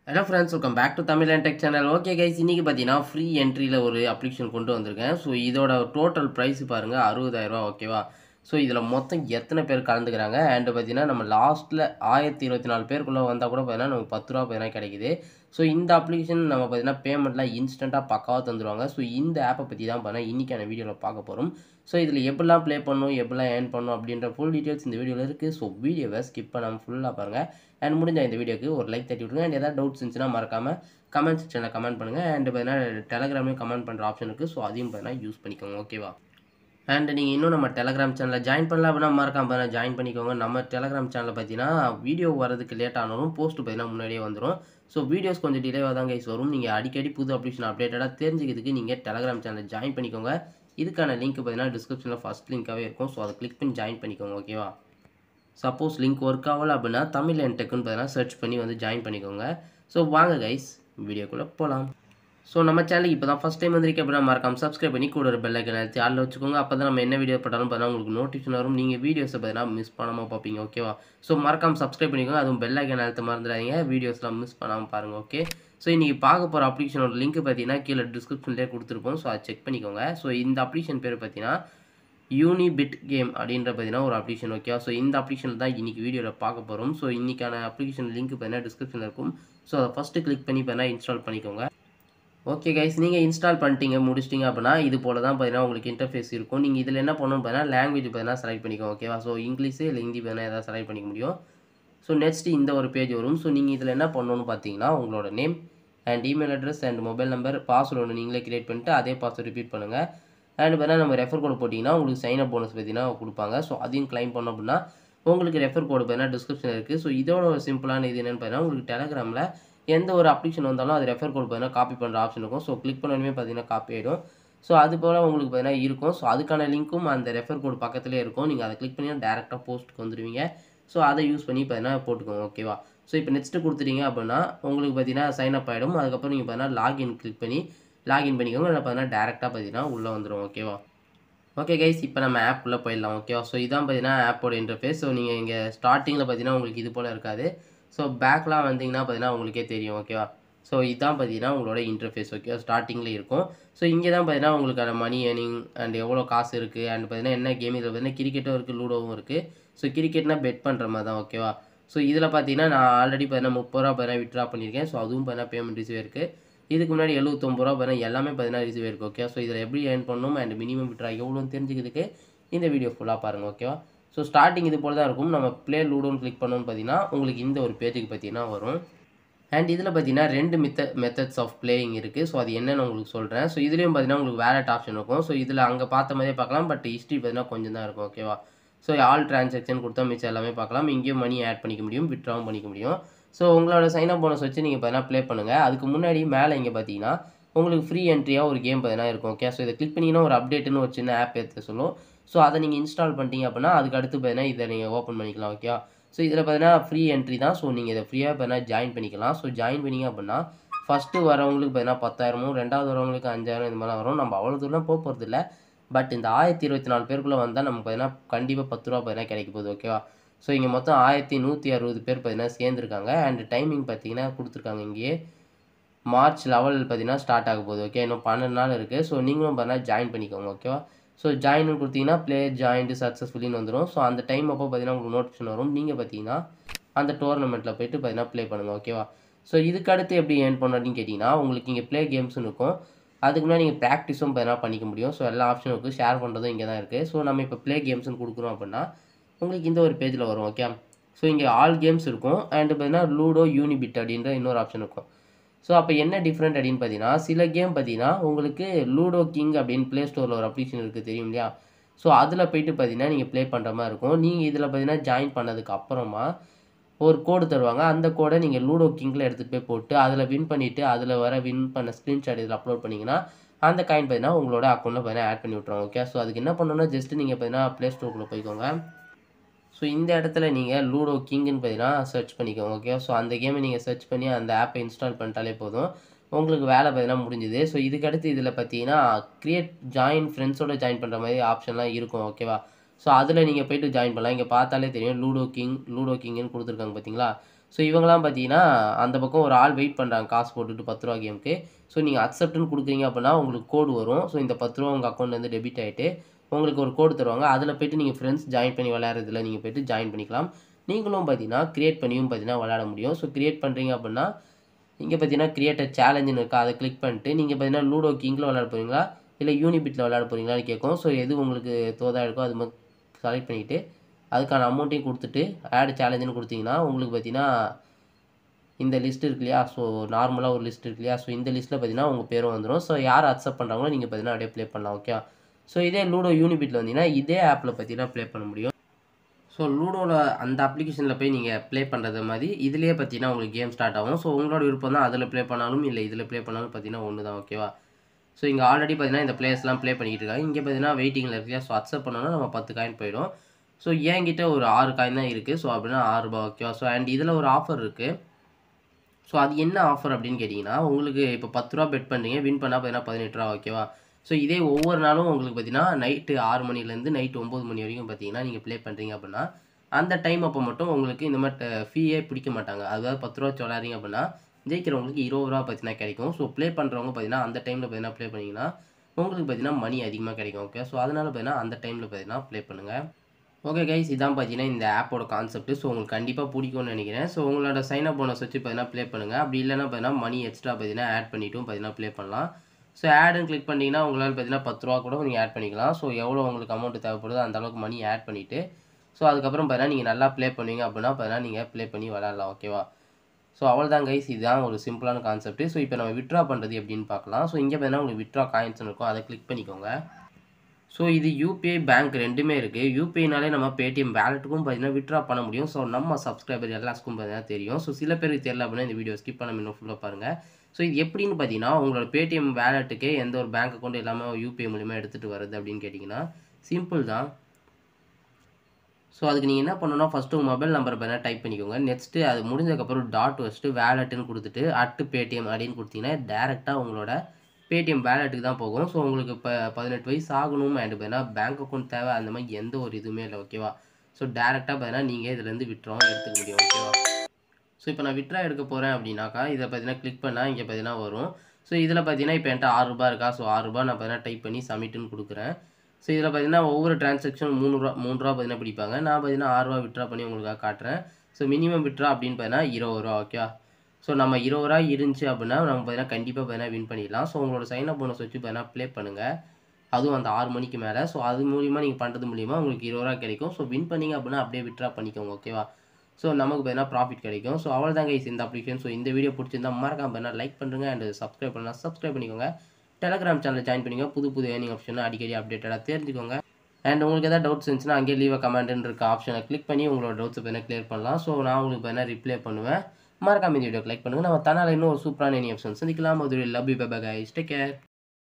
hello friends welcome back to Tamil and tech channel okay guys இன்றைக்கி பார்த்தீங்கன்னா free என்ட்ரியில் ஒரு application கொண்டு வந்திருக்கேன் ஸோ இதோட டோட்டல் ப்ரைஸ் பாருங்கள் அறுபதாயிரரூவா ஓகேவா ஸோ இதில் மொத்தம் எத்தனை பேர் கலந்துக்கிறாங்க அண்டு பார்த்தீங்கன்னா நம்ம லாஸ்ட்டில் ஆயிரத்தி இருபத்தி நாலு பேருக்குள்ளே வந்தால் கூட பார்த்தீங்கன்னா நமக்கு பத்து ரூபா பார்த்தீங்கன்னா கிடைக்குது ஸோ இந்த அப்ளிகேஷன் நம்ம பார்த்தீங்கன்னா பேமெண்ட்லாம் இன்ஸ்டண்ட்டாக பக்காவாக தந்துடுவாங்க ஸோ இந்த ஆப்பை பற்றி தான் பார்த்தீங்கன்னா இன்றைக்கான வீடியோவில் பார்க்க போகிறோம் ஸோ இதில் எப்படிலாம் ப்ளே பண்ணணும் எப்படிலாம் ஏர்ன் பண்ணணும் அப்படின்ற ஃபுல் டீட்டெயில்ஸ் இந்த வீடியோவில் இருக்குது ஸோ வீடியோவை ஸ்கிப் பண்ணாமல் ஃபுல்லாக பாருங்கள் அண்ட் முடிஞ்ச இந்த வீடியோக்கு ஒரு லைக் தட்டி விட்ருங்க அண்ட் ஏதாவது டவுட்ஸ் இருந்துச்சுன்னா மறக்காமல் கமெண்ட் செக்ஷனில் கமெண்ட் பண்ணுங்கள் அண்ட் பார்த்தீங்கன்னா டெலகிராம்லேயும் கமெண்ட் பண்ணுற ஆப்ஷன் இருக்குது ஸோ அதையும் பார்த்தீங்கன்னா யூஸ் பண்ணிக்கோங்க ஓகேவா அண்ட் நீங்கள் இன்னும் நம்ம டெலகிராம் சேனலில் ஜாயின் பண்ணல அப்படின்னா மறக்காம பார்த்தீங்கன்னா ஜாயின் பண்ணிக்கோங்க நம்ம டெலகிராம் சேனலில் பார்த்தீங்கன்னா வீடியோ வரதுக்கு லேட் ஆனாலும் போஸ்ட் பார்த்தீங்கன்னா முன்னாடியே வந்துடும் ஸோ வீடியோஸ் கொஞ்சம் டிலேவாக தான் கைஸ் வரும் நீங்கள் அடிக்கடி புது அப்ளிகேஷன் அப்டேட்டடாக தெரிஞ்சுக்கிறதுக்கு நீங்கள் டெலகிராம் சேனலில் ஜாயின் பண்ணிக்கோங்க இதுக்கான லிங்க் பார்த்தீங்கன்னா டிஸ்கிரிப்ஷனில் ஃபஸ்ட் லிங்காகவே இருக்கும் ஸோ அதை கிளிக் பண்ணி ஜாயின் பண்ணிக்கோங்க ஓகேவா சப்போஸ் லிங்க் ஒர்க் ஆகலை அப்படின்னா தமிழ் அண்ட் டெக்குன்னு பார்த்தீங்கன்னா சர்ச் பண்ணி வந்து ஜாயின் பண்ணிக்கோங்க ஸோ வாங்க கைஸ் வீடியோக்குள்ளே போகலாம் ஸோ நம்ம சேனலுக்கு இப்போ தான் ஃபஸ்ட் டைம் வந்திருக்கேன் அப்படின்னா மறக்காம சப்ஸ்கிரைப் பண்ணி கூட ஒரு பெல்லைக்கன் அழுத்தி ஆளில் வச்சுக்கோங்க அப்போ தான் நம்ம என்ன வீடியோ போட்டாலும் பார்த்தீங்கன்னா உங்களுக்கு நோட்டிஃபிகேஷன் வரும் நீங்கள் வீடியோஸை பார்த்தீங்கன்னா மிஸ் பண்ணாமல் பார்ப்பீங்க ஓகேவா ஸோ மறக்காம சப்ஸ்கிரைப் பண்ணிக்கோங்க அதுவும் பெல்லைக்கன் அழுத்த மறந்துடாதீங்க வீடியோஸ்லாம் மிஸ் பண்ணாமல் பாருங்கள் ஓகே ஸோ இன்றைக்கி பார்க்க போகிற அப்ளிகேஷனோட லிங்க் பார்த்தீங்கன்னா கீழே டிஸ்கிரிப்ஷன்லேயே கொடுத்துருப்போம் ஸோ அதை செக் பண்ணிக்கோங்க ஸோ இந்த அப்ளிகேஷன் பேர் பார்த்தீங்கன்னா யூனிபிட் கேம் அப்படின்ற பார்த்தீங்கன்னா ஒரு அப்ளிகேஷன் ஓகே ஸோ இந்த அப்ளிகேஷன் தான் இன்றைக்கி வீடியோவில் பார்க்க போகிறோம் ஸோ இன்றைக்கான அப்ளிகேஷன் லிங்க் பார்த்தீங்கன்னா டிஸ்கிரிப்ஷனில் இருக்கும் ஸோ அதை ஃபஸ்ட்டு கிளிக் பண்ணி பார்த்தீங்கன்னா இன்ஸ்டால் பண்ணிக்கோங்க ஓகே கைஸ் நீங்கள் இன்ஸ்டால் பண்ணிட்டீங்க முடிச்சிட்டிங்க அப்படின்னா இது போல தான் பார்த்தீங்கன்னா உங்களுக்கு இன்டர்ஃபேஸ் இருக்கும் நீங்கள் இதில் என்ன பண்ணணும் பார்த்தீங்கன்னா லாங்குவேஜ் பார்த்தீங்கன்னா செலக்ட் பண்ணிக்கோங்க ஓகேவா ஸோ இங்கிலீஷு இல்லை ஹிந்தி பார்த்தீங்கன்னா எதாவது செலக்ட் பண்ணிக்க முடியும் ஸோ நெக்ஸ்ட் இந்த ஒரு பேஜ் வரும் ஸோ நீங்கள் இதில் என்ன பண்ணணும்னு பார்த்தீங்கன்னா உங்களோட name and email address and mobile number password ஒன்று நீங்களே கிரியேட் பண்ணிட்டு அதே பாஸ்வேர்டு ரிப்பீட் பண்ணுங்கள் அண்ட் பார்த்தீங்கன்னா நம்ம ரெஃபர் கோடு போட்டிங்கன்னா உங்களுக்கு சைன் அப் போனஸ் பார்த்தீங்கன்னா கொடுப்பாங்க ஸோ அதையும் கிளைம் பண்ணோம் அப்படின்னா உங்களுக்கு ரெஃபர் கோடு பார்த்தீங்கன்னா டிஸ்கிரிப்ஷன் இருக்குது ஸோ இதோட ஒரு சிம்பிளான இது என்னென்னு பார்த்தீங்கன்னா உங்களுக்கு டெலகிராமில் எந்த ஒரு அப்ளிகேஷன் வந்தாலும் அது ரெஃபர் கோட் பார்த்தீங்கன்னா காப்பி பண்ணுற ஆப்ஷன் இருக்கும் ஸோ கிளிக் பண்ணணுமே பார்த்தீங்கன்னா காப்பி ஆகிடும் ஸோ அது போல் உங்களுக்கு பார்த்தீங்கன்னா இருக்கும் ஸோ அதுக்கான லிங்க்கும் அந்த ரெஃபர் கோட் பக்கத்துலேயே இருக்கும் நீங்கள் அதை கிளிக் பண்ணி டேரெக்டாக போஸ்ட்டுக்கு வந்துடுவீங்க ஸோ அதை யூஸ் பண்ணி பார்த்தீங்கன்னா போட்டுக்கோங்க ஓகேவா ஸோ இப்போ நெக்ஸ்ட்டு கொடுத்துட்டீங்க அப்படின்னா உங்களுக்கு பார்த்தீங்கன்னா சைன் அப் ஆகிடும் அதுக்கப்புறம் நீங்கள் பார்த்தீங்கன்னா லாகின் கிளிக் பண்ணி லாகின் பண்ணிக்கோங்க இல்லை பார்த்தீங்கன்னா டேரெக்டாக பார்த்தீங்கன்னா உள்ளே வந்துடும் ஓகேவா ஓகே கைஸ் இப்போ நம்ம ஆப் உள்ளே போயிடலாம் ஓகேவா ஸோ இதான் பார்த்தீங்கன்னா ஆப்போட இன்டர்ஃபேஸ் ஸோ நீங்கள் இங்கே ஸ்டார்டிங்கில் பார்த்தீங்கன்னா உங்களுக்கு இது போல் இருக்காது ஸோ பேக்லாம் வந்தீங்கன்னா பார்த்தீங்கன்னா உங்களுக்கே தெரியும் ஓகேவா ஸோ இதுதான் பார்த்தீங்கன்னா உங்களோட இன்டர்ஃபேஸ் ஓகே ஸ்டார்டிங்கில் இருக்கும் ஸோ இங்கே தான் பார்த்தீங்கன்னா உங்களுக்கான மணி ஏர்னிங் அண்ட் எவ்வளோ காசு இருக்குது அண்ட் பார்த்தீங்கன்னா என்ன கேம் இதில் பார்த்தீங்கன்னா கிரிக்கெட்டும் இருக்குது லூடோவும் இருக்குது ஸோ கிரிக்கெட்னா பெட் பண்ணுற மாதிரி தான் ஓகேவா ஸோ இதில் பார்த்தீங்கன்னா நான் ஆல்ரெடி பார்த்தீங்கன்னா முப்பது ரூபா பார்த்தீங்கன்னா விட்ரா பண்ணியிருக்கேன் ஸோ அதுவும் பார்த்தீங்கன்னா பேமெண்ட் ரிசீவ் இருக்குது இதுக்கு முன்னாடி எழுபத்தொம்பது ரூபா பார்த்தீங்கன்னா எல்லாமே பார்த்தீங்கன்னா ரிசீவ் இருக்குது ஓகே ஸோ இதில் எப்படி ஏர்ன் பண்ணணும் அண்ட் மினிமம் விட்ரா எவ்வளோன்னு தெரிஞ்சுக்கிறதுக்கு இந்த வீடியோ ஃபுல்லாக பாருங்கள் ஓகேவா ஸோ ஸ்டார்டிங் இது போல் தான் இருக்கும் நம்ம ப்ளே லூடோன்னு கிளிக் பண்ணோன்னு பார்த்தீங்கன்னா உங்களுக்கு இந்த ஒரு பேஜுக்கு பார்த்தீங்கன்னா வரும் அண்ட் இதில் பார்த்தீங்கன்னா ரெண்டு மெத்த மெத்தட்ஸ் ஆஃப் பிளேயிங் இருக்குது ஸோ அது என்னென்னு உங்களுக்கு சொல்கிறேன் ஸோ இதுலேயும் பார்த்தீங்கன்னா உங்களுக்கு வேலட் ஆப்ஷன் இருக்கும் ஸோ இதில் அங்கே பார்த்த மாதிரியே பார்க்கலாம் பட் ஹிஸ்ட்ரி பார்த்தீங்கன்னா கொஞ்சம் தான் இருக்கும் ஓகேவா ஸோ ஆல் டிரான்சாக்ஷன் கொடுத்தா மிச்சம் எல்லாமே பார்க்கலாம் இங்கேயும் மணி ஆட் பண்ணிக்க முடியும் விட்ராவும் பண்ணிக்க முடியும் ஸோ உங்களோட சைன் அப் போனஸ் வச்சு நீங்கள் பார்த்தீங்கன்னா ப்ளே பண்ணுங்கள் அதுக்கு முன்னாடி மேலே இங்கே பார்த்தீங்கன்னா உங்களுக்கு ஃப்ரீ என்ட்ரியாக ஒரு கேம் பார்த்தீங்கன்னா இருக்கும் ஓகே ஸோ இதை கிளிக் பண்ணிங்கன்னா ஒரு அப்டேட்டுன்னு ஒரு சின்ன ஆப் ஏற்ற சொல்லும் ஸோ அதை நீங்கள் இன்ஸ்டால் பண்ணிட்டீங்க அப்படின்னா அதுக்கு அடுத்து பார்த்தீங்கன்னா இதை நீங்கள் ஓப்பன் பண்ணிக்கலாம் ஓகே ஸோ இதில் பார்த்தீங்கன்னா ஃப்ரீ என்ட்ரி தான் ஸோ நீங்கள் இதை ஃப்ரீயாக பார்த்தீங்கன்னா ஜாயின் பண்ணிக்கலாம் ஸோ ஜாயின் பண்ணிங்க அப்படின்னா ஃபஸ்ட்டு வரவங்களுக்கு பார்த்தீங்கன்னா பத்தாயிரமும் ரெண்டாவது வரவங்களுக்கு அஞ்சாயிரம் இந்த மாதிரிலாம் வரும் நம்ம அவ்வளோ தூரம் போக போகிறது இல்லை பட் இந்த ஆயிரத்தி இருபத்தி நாலு பேருக்குள்ளே வந்தால் நமக்கு பார்த்தீங்கன்னா கண்டிப்பாக பத்து ரூபா பார்த்தீங்கன்னா கிடைக்க போகுது ஓகேவா ஸோ இங்கே மொத்தம் ஆயிரத்தி நூற்றி அறுபது பேர் பார்த்தீங்கன்னா சேர்ந்துருக்காங்க அண்ட் டைமிங் பார்த்தீங்கன்னா கொடுத்துருக்காங்க இங்கேயே மார்ச் லெவல் பார்த்தீங்கன்னா ஸ்டார்ட் ஆக போகுது ஓகே இன்னும் பன்னெண்டு நாள் இருக்குது ஸோ நீங்களும் பார்த்தீங்கன்னா ஜாயின் பண்ணிக்கோங்க ஓகேவா ஸோ ஜாயின் கொடுத்தீங்கன்னா ப்ளே ஜாயின்ட்டு சக்ஸஸ்ஃபுல்லின்னு வந்துடும் ஸோ அந்த டைம் அப்போ பார்த்தீங்கன்னா உங்களுக்கு நோட்டிஃபிகேஷன் வரும் நீங்கள் பார்த்தீங்கன்னா அந்த டோர்னமெண்ட்டில் போயிட்டு பார்த்தீங்கன்னா ப்ளே பண்ணுங்கள் ஓகேவா ஸோ இதுக்கு அடுத்து எப்படி ஏர்ன் பண்ணணும் அப்படின்னு கேட்டிங்கன்னா உங்களுக்கு இங்கே ப்ளே கேம்ஸ்னு இருக்கும் அதுக்கு முன்னாடி நீங்கள் ப்ராக்டிஸும் பார்த்தீங்கன்னா பண்ணிக்க முடியும் ஸோ எல்லா ஆப்ஷனும் இருக்குது ஷேர் பண்ணுறதும் இங்கே தான் இருக்குது ஸோ நம்ம இப்போ ப்ளே கேம்ஸ்னு கொடுக்குறோம் அப்படின்னா உங்களுக்கு இந்த ஒரு பேஜில் வரும் ஓகே ஸோ இங்கே ஆல் கேம்ஸ் இருக்கும் அண்ட் பார்த்தீங்கன்னா லூடோ யூனிபிட் அப்படின்ற இன்னொரு ஆப்ஷன் இருக்கும் ஸோ அப்போ என்ன டிஃப்ரெண்ட் அப்படின்னு பார்த்தீங்கன்னா சில கேம் பார்த்தீங்கன்னா உங்களுக்கு லூடோ கிங் அப்படின்னு ப்ளே ஸ்டோரில் ஒரு அப்ளிகேஷன் இருக்குது தெரியும் இல்லையா ஸோ அதில் போயிட்டு பார்த்தீங்கன்னா நீங்கள் ப்ளே பண்ணுற மாதிரி இருக்கும் நீங்கள் இதில் பார்த்தீங்கன்னா ஜாயின் பண்ணதுக்கு அப்புறமா ஒரு கோடு தருவாங்க அந்த கோடை நீங்கள் லூடோ கிங்கில் எடுத்துகிட்டு போய் போட்டு அதில் வின் பண்ணிவிட்டு அதில் வர வின் பண்ண ஸ்க்ரீன்ஷாட் இதில் அப்லோட் பண்ணிங்கன்னா அந்த காயின் பார்த்தீங்கன்னா உங்களோட அக்கௌண்ட்டில் பார்த்தீங்கன்னா ஆட் பண்ணி விட்ருவாங்க ஓகே ஸோ அதுக்கு என்ன பண்ணணும்னா ஜஸ்ட் நீங்கள் பார்த்தீங்கன்னா ப்ளே ஸ்டோருக்குள்ளே போய்க்கோங்க ஸோ இந்த இடத்துல நீங்கள் லூடோ கிங்குன்னு பார்த்தீங்கன்னா சர்ச் பண்ணிக்கோங்க ஓகே ஸோ அந்த கேமை நீங்கள் சர்ச் பண்ணி அந்த ஆப்பை இன்ஸ்டால் பண்ணிட்டாலே போதும் உங்களுக்கு வேலை பார்த்தீங்கன்னா முடிஞ்சுது ஸோ இதுக்கடுத்து இதில் பார்த்தீங்கன்னா க்ரியேட் ஜாயின் ஃப்ரெண்ட்ஸோட ஜாயின் பண்ணுற மாதிரி ஆப்ஷன்லாம் இருக்கும் ஓகேவா ஸோ அதில் நீங்கள் போயிட்டு ஜாயின் பண்ணலாம் இங்கே பார்த்தாலே தெரியும் லூடோ கிங் லூடோ கிங்னு கொடுத்துருக்காங்க பார்த்தீங்களா ஸோ இவங்கலாம் பார்த்தீங்கன்னா அந்த பக்கம் ஒரு ஆள் வெயிட் பண்ணுறாங்க காசு போட்டுட்டு பத்து ரூபா கேமுக்கு ஸோ நீங்கள் அக்செப்ட்னு கொடுக்குறீங்க அப்படின்னா உங்களுக்கு கோடு வரும் ஸோ இந்த பத்து ரூபா உங்கள் அக்கௌண்ட்லேருந்து டெபிட் ஆகிட்டு உங்களுக்கு ஒரு கோடு தருவாங்க அதில் போய்ட்டு நீங்கள் ஃப்ரெண்ட்ஸ் ஜாயின் பண்ணி விளையாடுறதுல நீங்கள் போய்ட்டு ஜாயின் பண்ணிக்கலாம் நீங்களும் பார்த்தீங்கன்னா க்ரியேட் பண்ணியும் பார்த்தீங்கன்னா விளையாட முடியும் ஸோ க்ரியேட் பண்ணுறீங்க அப்படின்னா இங்கே பார்த்தீங்கன்னா கிரியேட்டர் சேலஞ்சுன்னு இருக்கா அதை கிளிக் பண்ணிட்டு நீங்கள் பார்த்தீங்கன்னா லூடோ கிங்கில் விளையாட போகிறீங்களா இல்லை யூனிபிட்டில் விளையாட போகிறீங்களான்னு கேட்கும் ஸோ எது உங்களுக்கு தோதா இருக்கோ அது மாதிரி செலக்ட் பண்ணிவிட்டு அதுக்கான அமௌண்ட்டையும் கொடுத்துட்டு ஆட் சேலஞ்சுன்னு கொடுத்தீங்கன்னா உங்களுக்கு பார்த்தீங்கன்னா இந்த லிஸ்ட் இருக்கு இல்லையா ஸோ நார்மலாக ஒரு லிஸ்ட் இருக்கு இல்லையா ஸோ இந்த லிஸ்ட்டில் பார்த்தீங்கன்னா உங்கள் பேரும் வந்துடும் ஸோ யார் அக்செப்ட் பண்ணுறாங்களோ நீங்கள் பார்த்தீங்கன்னா அப்படியே ப்ளே பண்ணலாம் ஓகே ஸோ இதே லூடோ யூனிபிட்டில் வந்தீங்கன்னா இதே ஆப்பில் பார்த்தீங்கன்னா ப்ளே பண்ண முடியும் ஸோ லூடோவில் அந்த அப்ளிகேஷனில் போய் நீங்கள் ப்ளே பண்ணுறது மாதிரி இதுலேயே பார்த்தீங்கன்னா உங்களுக்கு கேம் ஸ்டார்ட் ஆகும் ஸோ உங்களோட விருப்பம் தான் அதில் ப்ளே பண்ணாலும் இல்லை இதில் ப்ளே பண்ணாலும் பார்த்தீங்கன்னா ஒன்று தான் ஓகேவா ஸோ இங்கே ஆல்ரெடி பார்த்தீங்கன்னா இந்த பிளேயர்ஸ்லாம் ப்ளே பண்ணிக்கிட்டு இருக்காங்க இங்கே பார்த்தீங்கன்னா வெயிட்டிங்கில் இருக்கு ஸோ அக்செப்ட் பண்ணோன்னா நம்ம பத்து காயின் போயிடும் ஸோ என்கிட்ட ஒரு ஆறு காயின் தான் இருக்குது ஸோ அப்படின்னா ஆறு ரூபா ஓகேவா ஸோ அண்ட் இதில் ஒரு ஆஃபர் இருக்குது ஸோ அது என்ன ஆஃபர் அப்படின்னு கேட்டிங்கன்னா உங்களுக்கு இப்போ பத்து ரூபா பெட் பண்ணுறீங்க வின் பண்ணால் பார்த்தீங்கன்னா பதினெட்டு ரூபா ஓகேவா ஸோ இதே ஒவ்வொரு நாளும் உங்களுக்கு பார்த்தீங்கன்னா நைட்டு ஆறு மணிலேருந்து நைட்டு ஒம்பது மணி வரைக்கும் பார்த்தீங்கன்னா நீங்கள் ப்ளே பண்ணுறீங்க அப்படின்னா அந்த டைம் அப்போ மட்டும் உங்களுக்கு இந்த மாதிரி ஃபீயே பிடிக்க மாட்டாங்க அதாவது பத்து ரூபா சொல்லாதீங்க அப்படின்னா ஜெயிக்கிறவங்களுக்கு இருபது ரூபா பார்த்தீங்கன்னா கிடைக்கும் ஸோ ப்ளே பண்ணுறவங்க பார்த்தீங்கன்னா அந்த டைமில் பார்த்தீங்கன்னா ப்ளே பண்ணிங்கன்னா உங்களுக்கு பார்த்தீங்கன்னா மணி அதிகமாக கிடைக்கும் ஓகே ஸோ அதனால் பார்த்தீங்கன்னா அந்த டைமில் பார்த்தீங்கன்னா ப்ளே பண்ணுங்கள் ஓகே கைஸ் இதான் பார்த்தீங்கன்னா இந்த ஆப்போட கான்செப்ட் ஸோ உங்களுக்கு கண்டிப்பாக பிடிக்கும்னு நினைக்கிறேன் ஸோ உங்களோட சைன் அப் போனஸ் வச்சு பார்த்தீங்கன்னா ப்ளே பண்ணுங்கள் அப்படி இல்லைன்னா பார்த்தீங்கன்னா மணி எக்ஸ்ட்ரா பார்த்தீங்கன்னா ஆட் பண்ணிட்டும் பார்த்தீங்கன்னா ப்ளே பண்ணலாம் ஸோ ஆடுன்னு கிளிக் பண்ணிங்கன்னா உங்களால் பார்த்தீங்கன்னா பத்து ரூபா கூட நீங்கள் ஆட் பண்ணிக்கலாம் ஸோ எவ்வளோ உங்களுக்கு அமௌண்ட் தேவைப்படுதோ அந்த அளவுக்கு மணி ஆட் பண்ணிவிட்டு ஸோ அதுக்கப்புறம் பார்த்தீங்கன்னா நீங்கள் நல்லா ப்ளே பண்ணுவீங்க அப்படின்னா பார்த்தீங்கன்னா நீங்கள் ப்ளே பண்ணி விளாட்லாம் ஓகேவா ஸோ அவ்வளோதான் கைஸ் இதுதான் ஒரு சிம்பிளான கான்செப்ட் ஸோ இப்போ நம்ம விட்ரா பண்ணுறது எப்படின்னு பார்க்கலாம் ஸோ இங்கே பார்த்தீங்கன்னா உங்களுக்கு விட்ரா காயின்ஸ் இருக்கும் அதை கிளிக் பண்ணிக்கோங்க ஸோ இது யூபிஐ பேங்க் ரெண்டுமே இருக்குது யூபிஐனாலே நம்ம பேடிஎம் வேலெட்டுக்கும் பார்த்தீங்கன்னா விட்ரா பண்ண முடியும் ஸோ நம்ம சப்ஸ்கிரைபர் எல்லாத்துக்கும் பார்த்தீங்கன்னா தெரியும் ஸோ சில பேருக்கு தெரியல அப்படின்னா இந்த வீடியோ ஸ்கிப் பண்ண இன்னும் ஃபுல்லாக பாருங்கள் ஸோ இது எப்படின்னு பார்த்தீங்கன்னா உங்களோட பேடிஎம் வேலெட்டுக்கே எந்த ஒரு பேங்க் அக்கௌண்ட் இல்லாமல் யூபிஐ மூலிமா எடுத்துகிட்டு வருது அப்படின்னு கேட்டிங்கன்னா சிம்பிள் தான் ஸோ அதுக்கு நீங்கள் என்ன பண்ணணும்னா ஃபஸ்ட்டு உங்கள் மொபைல் நம்பர் பார்த்தீங்கன்னா டைப் பண்ணிக்கோங்க நெக்ஸ்ட்டு அது முடிஞ்சதுக்கப்புறம் டாட் வச்சுட்டு வேலெட்டுன்னு கொடுத்துட்டு அட்டு பேடிஎம் அப்படின்னு கொடுத்தீங்கன்னா டேரெக்டாக உங்களோட பேடிஎம் வேலெட்டுக்கு தான் போகும் ஸோ உங்களுக்கு இப்போ பதினெட்டு வயசு ஆகணும் அண்ட் பார்த்தீங்கன்னா பேங்க் அக்கௌண்ட் தேவை அந்த மாதிரி எந்த ஒரு இதுவுமே இல்லை ஓகேவா ஸோ டேரெக்டாக பார்த்தீங்கன்னா நீங்கள் இதுலேருந்து விட்ராவும் எடுத்துக்க முடியும் ஓகேவா ஸோ இப்போ நான் விட்ரா எடுக்க போகிறேன் அப்படின்னாக்கா இதை பார்த்தீங்கன்னா கிளிக் பண்ணால் இங்கே பார்த்தீங்கன்னா வரும் ஸோ இதில் பார்த்தீங்கன்னா இப்போ என்கிட்ட ஆறு ரூபா இருக்கா ஸோ ஆறு ரூபா நான் பார்த்தீங்கன்னா டைப் பண்ணி சப்மிட்டுன்னு கொடுக்குறேன் ஸோ இதில் பார்த்தீங்கன்னா ஒவ்வொரு டிரான்சாக்ஷன் மூணு ரூபா மூணு ரூபா பார்த்தீங்கன்னா பிடிப்பாங்க நான் பார்த்தீங்கன்னா ஆறு ரூபா விட்ரா பண்ணி உங்களுக்காக காட்டுறேன் ஸோ மினிமம் விட்ரா அப்படின்னு பார்த்தீங்கன்னா இருபது ரூபா ஓகே ஸோ நம்ம இருபது ரூபா இருந்துச்சு அப்படின்னா நம்ம பார்த்தீங்கன்னா கண்டிப்பாக பார்த்தீங்கன்னா வின் பண்ணிடலாம் ஸோ உங்களோட சைன் அப் போனஸ் வச்சு பார்த்தீங்கன்னா ப்ளே பண்ணுங்கள் அதுவும் அந்த ஆறு மணிக்கு மேலே ஸோ அது மூலிமா நீங்கள் பண்ணுறது மூலிமா உங்களுக்கு இருபது ரூபா கிடைக்கும் ஸோ வின் பண்ணீங்க அப்படின்னா அப்படியே விட்ரா பண்ணிக்கோங்க ஓகேவா ஸோ நமக்கு பார்த்தீங்கன்னா ப்ராஃபிட் கிடைக்கும் ஸோ அவ்வளோ தான் கைஸ் இந்த அப்ளிகேஷன் ஸோ இந்த வீடியோ பிடிச்சிருந்தா மறக்காம பார்த்தீங்கன்னா லைக் பண்ணுங்க அண்ட் சப்ஸ்கிரைப் பண்ணலாம் சப்ஸ்கிரைப் பண்ணிக்கோங்க டெலகிராம் சேனல் ஜாயின் பண்ணிக்கோங்க புது புது ஏர்னிங் ஆப்ஷன் அடிக்கடி அப்டேட்டடாக தெரிஞ்சுக்கோங்க அண்ட் உங்களுக்கு எதாவது டவுட்ஸ் இருந்துச்சுன்னா அங்கேயே லீவ் கமெண்ட்னு இருக்க ஆப்ஷனை கிளிக் பண்ணி உங்களோட டவுட்ஸை பார்த்தீங்கன்னா கிளியர் பண்ணலாம் ஸோ நான் உங்களுக்கு பார்த்தீங்கன்னா ரிப்ளை பண்ணுவேன் மறக்காம இந்த வீடியோ லைக் பண்ணுங்கள் நம்ம தனால் இன்னும் ஒரு சூப்பரான எனி ஆப்ஷன் சந்திக்கலாம் ஒரு love you bye guys take care